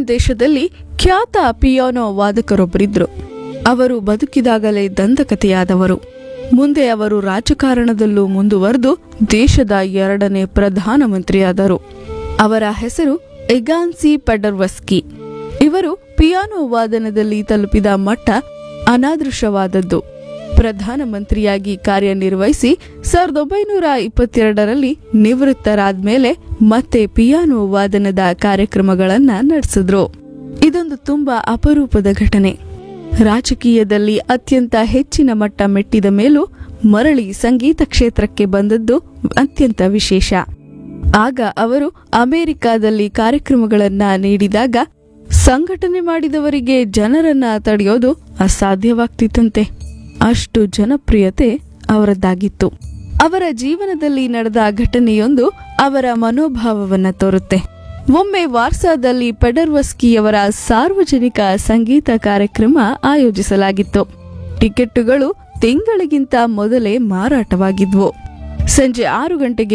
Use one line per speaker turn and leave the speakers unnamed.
Poland ದೇಶದಲ್ಲಿ ಖ್ಯಾತ piano ವಾದಕರೊಬ್ಬರಿದ್ರು ಅವರು ಬದುಕಿದಾಗಲೇ ದಂತಕಥೆಯಾದವರು ಮುಂದೆ ಅವರು ರಾಜಕಾರಣದಲ್ಲೂ ಮುಂದುವರೆದು ದೇಶದ ಎರಡನೇ ಪ್ರಧಾನಮಂತ್ರಿಯಾದರು ಅವರ ಹೆಸರು ಎಗಾನ್ಸಿ ಪೆಡರ್ವಸ್ಕಿ ಇವರು ಪಿಯಾನೋ ವಾದನದಲ್ಲಿ ತಲುಪಿದ ಮಟ್ಟ ಅನಾದೃಶವಾದದ್ದು ಪ್ರಧಾನಮಂತ್ರಿಯಾಗಿ ಕಾರ್ಯನಿರ್ವಹಿಸಿ ಸಾವಿರದ ಒಂಬೈನೂರ ಇಪ್ಪತ್ತೆರಡರಲ್ಲಿ ನಿವೃತ್ತರಾದ್ಮೇಲೆ ಮತ್ತೆ ಪಿಯಾನೋ ವಾದನದ ಕಾರ್ಯಕ್ರಮಗಳನ್ನ ನಡೆಸಿದ್ರು ಇದೊಂದು ತುಂಬಾ ಅಪರೂಪದ ಘಟನೆ ರಾಜಕೀಯದಲ್ಲಿ ಅತ್ಯಂತ ಹೆಚ್ಚಿನ ಮಟ್ಟ ಮೆಟ್ಟಿದ ಮೇಲೂ ಮರಳಿ ಸಂಗೀತ ಕ್ಷೇತ್ರಕ್ಕೆ ಬಂದದ್ದು ಅತ್ಯಂತ ವಿಶೇಷ ಆಗ ಅವರು ಅಮೆರಿಕಾದಲ್ಲಿ ಕಾರ್ಯಕ್ರಮಗಳನ್ನ ನೀಡಿದಾಗ ಸಂಘಟನೆ ಮಾಡಿದವರಿಗೆ ಜನರನ್ನ ತಡೆಯೋದು ಅಸಾಧ್ಯವಾಗ್ತಿತ್ತಂತೆ ಅಷ್ಟು ಜನಪ್ರಿಯತೆ ಅವರದ್ದಾಗಿತ್ತು ಅವರ ಜೀವನದಲ್ಲಿ ನಡೆದ ಘಟನೆಯೊಂದು ಅವರ ಮನೋಭಾವವನ್ನ ತೋರುತ್ತೆ ಒಮ್ಮೆ ವಾರ್ಸಾದಲ್ಲಿ ಪೆಡರ್ವಸ್ಕಿಯವರ ಸಾರ್ವಜನಿಕ ಸಂಗೀತ ಕಾರ್ಯಕ್ರಮ ಆಯೋಜಿಸಲಾಗಿತ್ತು ಟಿಕೆಟ್ಟುಗಳು ತಿಂಗಳಿಗಿಂತ ಮೊದಲೇ ಮಾರಾಟವಾಗಿದ್ವು ಸಂಜೆ ಆರು ಗಂಟೆಗೆ